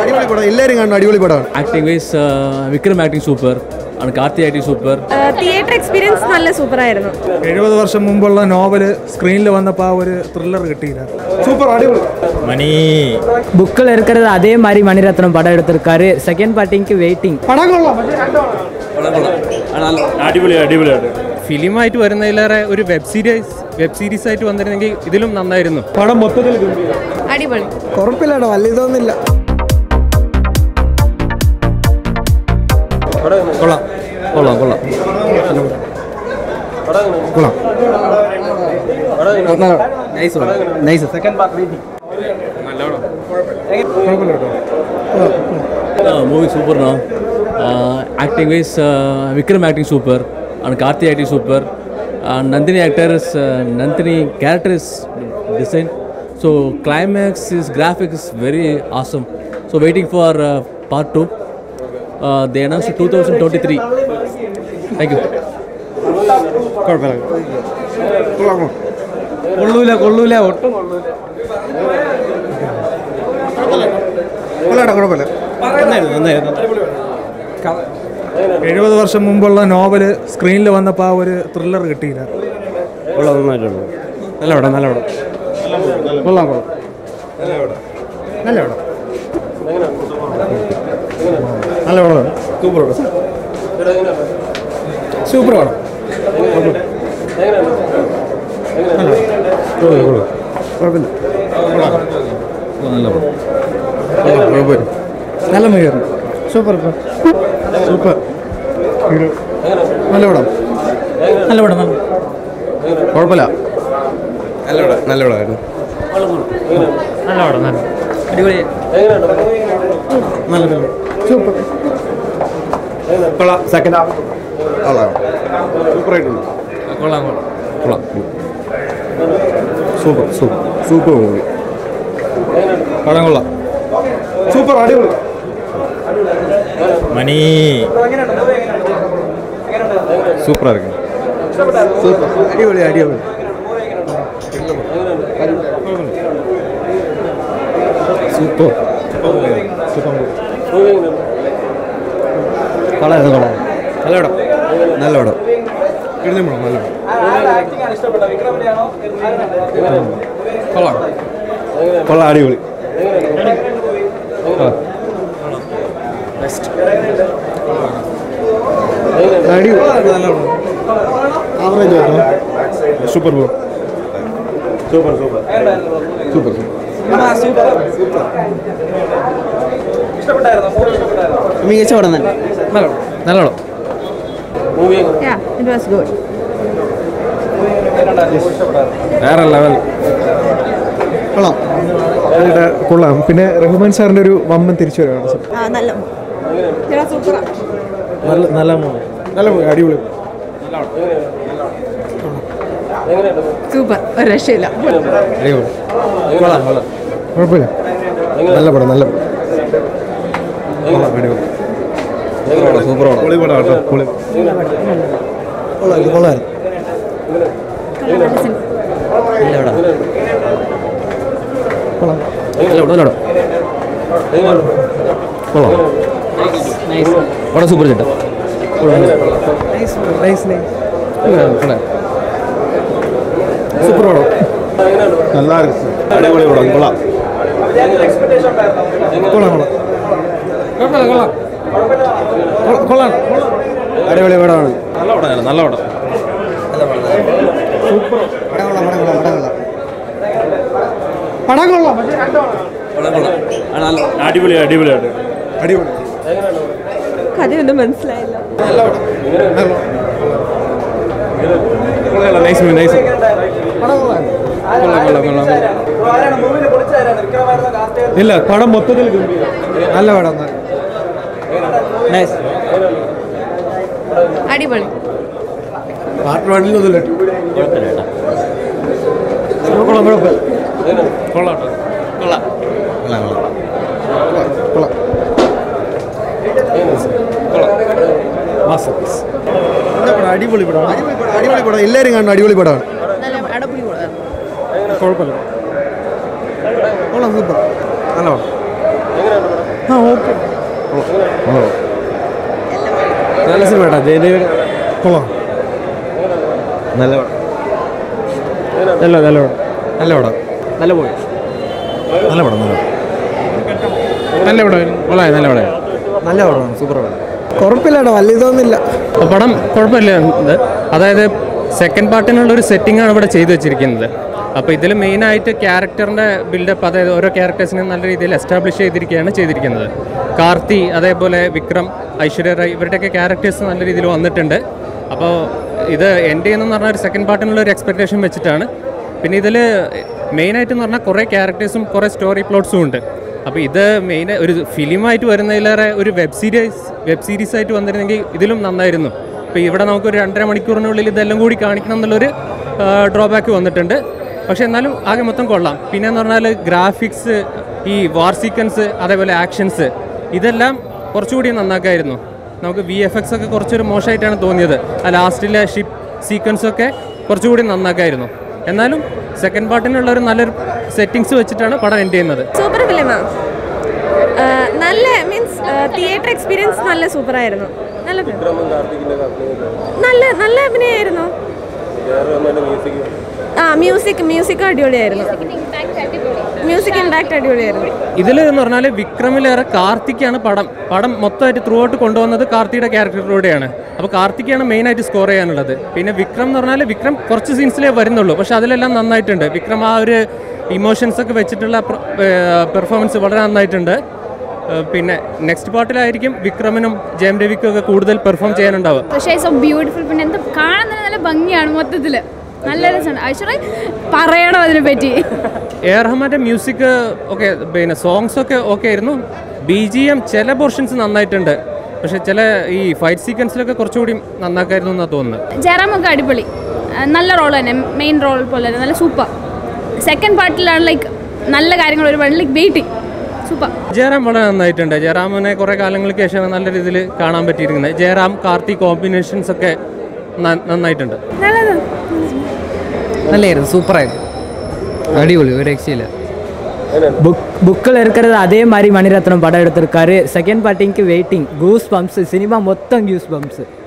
അടിപൊളി പടം എല്ലാവരും കാണുന്ന അടിപൊളി പടമാണ് acting wise Vikram acting super ആണ് Karthi acting super theatre experience നല്ല സൂപ്പറായിരുന്നു എഴുപത് വർഷം മുമ്പുള്ള നോവല് സ്ക്രീനിൽ വന്നപ്പോൾ ആ ഒരു ത്രില്ലർ കിട്ടിയില്ല സൂപ്പർ അടിപൊളി മണി புக்கில் இருக்கிறது அதே மாதிரி மணிரத்னம் படம் எடுத்திருக்காரு செகண்ட் பார்ட்டிங்க்கு வெயிட்டிங் അടിപൊളി അടിപൊളിയാണ് ഫിലിമായിട്ട് വരുന്നതിലേറെ ഒരു വെബ് സീരീസ് വെബ് സീരീസ് ആയിട്ട് വന്നിരുന്നെങ്കിൽ ഇതിലും നന്നായിരുന്നു പടം മൊത്തത്തിൽ ഗംഭീരം അടിപൊളി കുഴപ്പമില്ലാട്ടോ വലിയ ഇതൊന്നുമില്ല കൊള്ളാം കൊള്ളാം കൊള്ളാം nice nice second movie super acting wise Vikram acting super ആണ് Karthi acting super Nandini actor is Nandini character is design so climax is graphics is very awesome so waiting for part two the announce two thousand twenty three thank you കൊള്ളൂല കൊള്ളൂല ഒട്ടും കൊള്ളാട്ടോ കുഴപ്പമില്ല എഴുപത് വർഷം മുമ്പുള്ള novel സ്ക്രീനിൽ വന്നപ്പോൾ ആ ഒരു ത്രില്ലർ കിട്ടിയില്ല നല്ല പടം നല്ല പടം കൊള്ളാം കൊള്ളാം നല്ല പടം നല്ല പടമാണ് സൂപ്പർ പടം സൂപ്പർ പടം കുഴപ്പമില്ല നല്ല പടം കുഴപ്പമില്ല നല്ല മൂവിയായിരുന്നു സൂപ്പർ സൂപ്പർ നല്ല പടം നല്ല പടം നല്ല കുഴപ്പമില്ല നല്ല പടം നല്ല പടമായിരുന്നു നല്ല പടം നല്ല അടിപൊളി നല്ല പടം സൂപ്പർ കൊള്ളാം സെക്കൻഡ് ഹാഫ് കൊള്ളാം സൂപ്പറായിട്ടുണ്ട് കൊള്ളാം കൊള്ളാം കൊള്ളാം സൂപ്പർ സൂപ്പർ സൂപ്പർ മൂവി പടം കൊള്ളാം സൂപ്പർ അടിപൊളി മണി സൂപ്പറാ ഇருக்கு സൂപ്പർ അടിപൊളി അടിപൊളി സൂപ്പർ കൊള്ളായിരുന്നു കൊള്ളാം നല്ല പടം നല്ല പടം കിടന്നു പടം നല്ല പടം കൊള്ളാം കൊള്ളാം അടിപൊളി അടിപൊളി നല്ല പടം ആവറേജ് ആയിരുന്നു super bro super super super മികച്ച പടം തന്നെ നല്ല പടം നല്ല പടം യാ ഇറ്റ് വാസ് ഗുഡ് വേറെ ലെവൽ കൊള്ളാം ഇതിന്റെ കൊള്ളാം പിന്നെ റഹ്മാൻ സാറിന്റെ ഒരു വമ്മൻ തിരിച്ചു വരവാണ് ആ നല്ല ചേട്ടാ സൂപ്പറാ നല്ല നല്ല മൂവി നല്ല മൂവി അടിപൊളി സൂപ്പർ ഒരു രക്ഷയില്ല അടിപൊളി കൊള്ളാം കൊള്ളാം കുഴപ്പമില്ല നല്ല പടം നല്ല പടം കൊള്ളാം അടിപൊളി സൂപ്പർ പടം പൊളി പടം കേട്ടോ പൊളി കൊള്ളാം ഇത് കൊള്ളായിരുന്നു നല്ല പടം കൊള്ളാം നല്ല പടം നല്ല പടം കൊള്ളാം പടം സൂപ്പർ ചേട്ടാ നൈസ് നൈസ് നൈസ് സൂപ്പർ പടം നല്ല അടിപൊളി പടം കൊള്ളാം കൊള്ളാം കൊള്ളാം കൊള്ളാം കൊള്ളാം കൊള്ളാം അടിപൊളി പടമാണ് നല്ല പടം നല്ല പടം സൂപ്പർ പടം കൊള്ളാം പടം കൊള്ളാം പടം കൊള്ളാം പടം കൊള്ളാം പടം കൊള്ളാം ആ, നല്ല അടിപൊളി അടിപൊളിയാണ് അടിപൊളി കഥയൊന്നും മനസ്സിലായില്ല നൈസ് മൂവി നൈസ് പടം കൊള്ളാം കൊള്ളാം കൊള്ളാം കൊള്ളാം ഇല്ല പടം മൊത്തത്തിൽ ഗംഭീരം നല്ല പടം നൈസ് അടിപൊളി പാർട്ട് വണ്ണിലൊന്നുമില്ല കൊള്ളാം കുഴപ്പമില്ല കൊള്ളാം കൊള്ളാം കൊള്ളാം കൊള്ളാം മാസ്റ്റർ പീസ് നല്ല പടം അടിപൊളി പടം അടിപൊളി പടം അടിപൊളി പടം എല്ലാവരും കാണുന്ന അടിപൊളി പടമാണ് നല്ല അടിപൊളി കൂടാ കുഴപ്പമില്ല കൊള്ളാം സൂപ്പർ നല്ല പടം ആ ഓക്കെ നല്ല സിനിമ കേട്ടോ ജയദേവൻ കൊള്ളാം നല്ല നല്ല നല്ല നല്ല പടം നല്ല പോയി നല്ല പടം നല്ല നല്ല പടം കൊള്ളാം നല്ല പടം നല്ല പടമാണ് സൂപ്പർ പടം കുഴപ്പമില്ലട്ടോ വലിയ ഇതൊന്നുമില്ല അപ്പോൾ പടം കുഴപ്പമില്ല ഇത് അതായത് സെക്കൻഡ് പാർട്ടിനുള്ള ഒരു സെറ്റിംഗ് ആണ് ഇവിടെ ചെയ്തു വെച്ചിരിക്കുന്നത് അപ്പോൾ ഇതിൽ മെയിനായിട്ട് ക്യാരക്ടറിൻ്റെ ബിൽഡപ്പ് അതായത് ഓരോ ക്യാരക്ടേഴ്സിനെ നല്ല രീതിയിൽ എസ്റ്റാബ്ലിഷ് ചെയ്തിരിക്കുകയാണ് ചെയ്തിരിക്കുന്നത് കാർത്തി അതേപോലെ വിക്രം ഐശ്വര്യ റായ് ഇവരുടെയൊക്കെ ക്യാരക്ടേഴ്സ് നല്ല രീതിയിൽ വന്നിട്ടുണ്ട് അപ്പോൾ ഇത് എൻ്റെ എന്ന് പറഞ്ഞാൽ ഒരു സെക്കൻഡ് പാർട്ടിനുള്ള ഒരു എക്സ്പെക്ടേഷൻ വെച്ചിട്ടാണ് പിന്നെ ഇതിൽ മെയിനായിട്ട് എന്ന് പറഞ്ഞാൽ കുറേ ക്യാരക്ടേഴ്സും കുറേ സ്റ്റോറി പ്ലോട്ട്സും ഉണ്ട് അപ്പോൾ ഇത് മെയിൻ ഒരു ഫിലിമായിട്ട് വരുന്നതിലേറെ ഒരു വെബ് സീരീസ് വെബ് സീരീസ് ആയിട്ട് വന്നിരുന്നെങ്കിൽ ഇതിലും നന്നായിരുന്നു അപ്പോൾ ഇവിടെ നമുക്ക് ഒരു രണ്ടര മണിക്കൂറിനുള്ളിൽ ഇതെല്ലാം കൂടി കാണിക്കണം എന്നുള്ളൊരു ഡ്രോബാക്ക് വന്നിട്ടുണ്ട് പക്ഷേ എന്നാലും ആകെ മൊത്തം കൊള്ളാം പിന്നെ എന്ന് പറഞ്ഞാൽ ഗ്രാഫിക്സ് ഈ വാർ സീക്വൻസ് അതേപോലെ ആക്ഷൻസ് ഇതെല്ലാം കുറച്ചുകൂടി നന്നാക്കായിരുന്നു നമുക്ക് വി എഫ് എക്സ് ഒക്കെ കുറച്ചൊരു മോശമായിട്ടാണ് തോന്നിയത് ആ ലാസ്റ്റിലെ ഷിപ്പ് സീക്വൻസ് ഒക്കെ കുറച്ചുകൂടി നന്നാക്കായിരുന്നു എന്നാലും സെക്കൻഡ് പാർട്ടിനുള്ള ഒരു നല്ലൊരു സെറ്റിങ്സ് വെച്ചിട്ടാണ് പടം എൻഡ് ചെയ്യുന്നത് സൂപ്പർ ഫിലിമാണ് നല്ല മീൻസ് തിയേറ്റർ എക്സ്പീരിയൻസ് നല്ല സൂപ്പറായിരുന്നു നല്ല film. നല്ല നല്ല അഭിനയമായിരുന്നു ആ മ്യൂസിക് മ്യൂസിക് അടിപൊളിയായിരുന്നു മ്യൂസിക് ഇമ്പാക്ട് അടിപൊളിയായിരുന്നു ഇതിൽ എന്ന് പറഞ്ഞാൽ വിക്രമിലേറെ കാർത്തിക്കാണ് പടം പടം മൊത്തമായിട്ട് ത്രൂ ഔട്ട് കൊണ്ടുവന്നത് കാർത്തിയുടെ ക്യാരക്ടറിലൂടെയാണ് അപ്പോൾ കാർത്തിക്കാണ് മെയിനായിട്ട് സ്കോർ ചെയ്യാനുള്ളത് പിന്നെ വിക്രം എന്ന് പറഞ്ഞാൽ വിക്രം കുറച്ച് സീൻസിലേ വരുന്നുള്ളൂ പക്ഷെ അതിലെല്ലാം നന്നായിട്ടുണ്ട് വിക്രം ആ ഒരു ഇമോഷൻസ് ഒക്കെ വെച്ചിട്ടുള്ള പെർഫോമൻസ് വളരെ നന്നായിട്ടുണ്ട് ഏഹ് പിന്നെ നെക്സ്റ്റ് പാർട്ടിലായിരിക്കും വിക്രമിനും ജയം രവിക്കും ഒക്കെ കൂടുതൽ പെർഫോം ചെയ്യാനുണ്ടാവുക പക്ഷേ സോ ബ്യൂട്ടിഫുൾ പിന്നെ എന്താ കാണുന്നതിന് നല്ല ഭംഗിയാണ് മൊത്തത്തിൽ നല്ല രസമുണ്ട് ഐശ്വര്യ പറയണം അതിനെ പറ്റി എ ആർ റഹ്മാൻ്റെ മ്യൂസിക് ഒക്കെ പിന്നെ സോങ്സ് ഒക്കെ ഓക്കെ ആയിരുന്നു ബി ജി എം ചില പോർഷൻസ് നന്നായിട്ടുണ്ട് പക്ഷെ ചില ഈ ഫൈറ്റ് സീക്വൻസിലൊക്കെ കുറച്ചുകൂടി നന്നാക്കായിരുന്നു എന്നാണ് തോന്നുന്നത് ജയറാമൊക്കെ അടിപൊളി ആ, നല്ല റോൾ തന്നെ മെയിൻ റോൾ പോലെ തന്നെ നല്ല സൂപ്പർ സെക്കൻഡ് പാർട്ടിലാണ് ലൈക്ക് നല്ല കാര്യങ്ങൾ ഒരുപാട് ലൈക്ക് വെയിറ്റിംഗ് സൂപ്പർ ജയറാം വളരെ നന്നായിട്ടുണ്ട് ജയറാമിനെ കുറേ കാലങ്ങൾക്ക് ശേഷം നല്ല രീതിയിൽ കാണാൻ പറ്റിയിരിക്കുന്നത് ജയറാം കാർത്തി കോമ്പിനേഷൻസ് ഒക്കെ ന- നന്നായിട്ടുണ്ട് നല്ലത് நல்லாயிருது சூப்பராக அடிபொலி ஒரு ரசியில் புக் புக்கில் இருக்கிறது அதே மாதிரி மணிரத்னம் படம் எடுத்திருக்காரு செகண்ட் பார்ட்டிங்க்கு வெயிட்டிங் கூஸ் பம்ப்ஸ் சினிமா மொத்தம் கூஸ் பம்ப்ஸ்